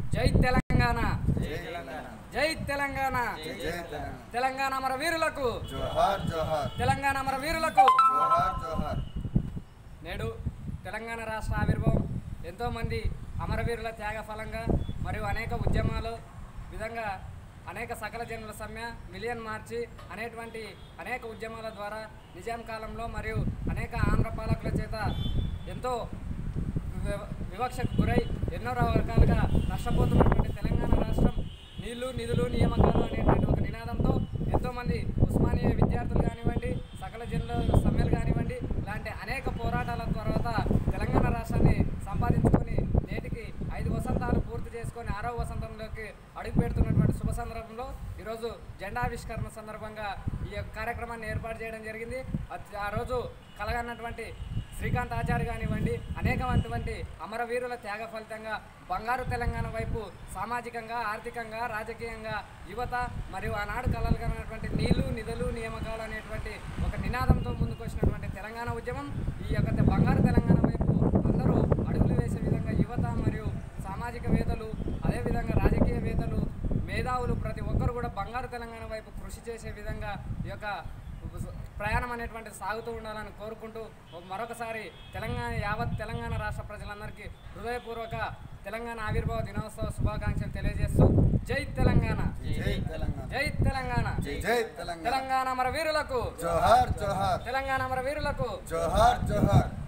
జై తెలంగాణ జై తెలంగాణ జై తెలంగాణ జై జై తెలంగాణ తెలంగాణ అమర వీరులకు జోహార్ జోహార్ తెలంగాణ అమర వీరులకు జోహార్ జోహార్ నేడు తెలంగాణ రాష్ట్ర ఆవిర్భావం ఎంతోమంది అమరవీరుల త్యాగ ఫలంగా మరియు అనేక ఉద్యమాలు విధంగా అనేక సకల జనుల సమ్మె మిలియన్ మార్చి అనేటువంటి అనేక ఉద్యమాల ద్వారా నిజాం కాలంలో మరియు అనేక ఆంధ్ర పాలకుల చేత ఎంతో వివ- వివక్షకు గురై ఎన్నో రకాలుగా నష్టపోతున్నటువంటి తెలంగాణ రాష్ట్రం నీళ్లు నిధులు నియామకాలు అనేటువంటి ఒక నినాదంతో ఎంతోమంది ఉస్మానియా విద్యార్థులు కానివ్వండి సకల జనుల సమ్మెలు కానివ్వండి ఇలాంటి అనేక పోరాటాల తర్వాత తెలంగాణ రాష్ట్రాన్ని సంపాదించుకొని నేటికి ఐదు వసంతాలు పూర్తి చేసుకొని ఆరో వసంతంలోకి అడుగు పెడుతున్నటువంటి శుభ సందర్భంలో ఈరోజు జెండావిష్కరణ సందర్భంగా ఈ యొక్క కార్యక్రమాన్ని ఏర్పాటు చేయడం జరిగింది అత్- ఆ రోజు కలగన్నటువంటి శ్రీకాంత్ ఆచార్య కానివ్వండి అనేకమైనటువంటి అమరవీరుల త్యాగ ఫలితంగా బంగారు తెలంగాణ వైపు సామాజికంగా ఆర్థికంగా రాజకీయంగా యువత మరియు ఆనాడు కలలుగన్నటువంటి నీళ్లు నిధులు నియామకాలు అనేటువంటి ఒక నినాదంతో ముందుకు వచ్చినటువంటి తెలంగాణ ఉద్యమం ఈ యొక్క తె- బంగారు తెలంగాణ వైపు అందరూ అడుగులు వేసే విధంగా యువత మరియు సామాజికవేత్తలు అదేవిధంగా రాజకీయవేత్తలు మేధావులు ప్రతి ఒక్కరు కూడా బంగారు తెలంగాణ వైపు కృషి చేసే విధంగా ఈ యొక్క ప్రయాణం అనేటువంటి సాగుతూ ఉండాలని కోరుకుంటూ మరొకసారి తెలంగాణ యావత్ తెలంగాణ రాష్ట్ర ప్రజలందరికీ హృదయపూర్వక తెలంగాణ ఆవిర్భావ దినోత్సవ శుభాకాంక్షలు తెలియజేస్తూ జై తెలంగాణ జై తెలంగాణ జై తెలంగాణ జై జై తెలంగాణ తెలంగాణ అమర వీరులకు జోహార్ జోహార్ తెలంగాణ అమర వీరులకు జోహార్ జోహార్